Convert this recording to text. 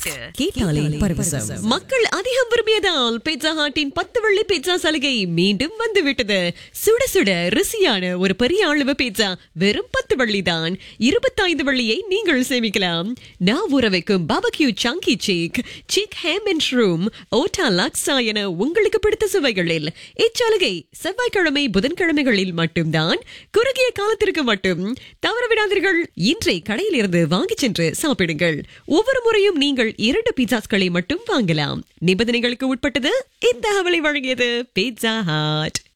கேட்டாலே பரவசம் மக்கள் அதிகம் விரும்பியதால் பீட்சா ஹாட்டின் பத்து வெள்ளி பீட்சா சலுகை மீண்டும் வந்துவிட்டது சுட சுட ருசியான ஒரு பெரிய அளவு பீட்சா வெறும் பத்து வெள்ளி தான் இருபத்தைந்து வெள்ளியை நீங்கள் சேமிக்கலாம் நான் ஊற வைக்கும் பாபக்யூ சங்கி சீக் சீக் ஹேம் அண்ட் ஷ்ரூம் ஓட்டா லக்ஸா என உங்களுக்கு பிடித்த சுவைகளில் இச்சலுகை செவ்வாய்க்கிழமை புதன்கிழமைகளில் மட்டும்தான் குறுகிய காலத்திற்கு மட்டும் தவறவிடாதீர்கள் இன்றை கடையில் இருந்து வாங்கிச் சென்று சாப்பிடுங்கள் ஒவ்வொரு முறையும் நீங்கள் இரண்டு பீட்சாஸ்களை மட்டும் வாங்கலாம் நிபந்தனைகளுக்கு உட்பட்டது இந்த அவளை வழங்கியது பீட்சா ஹாட்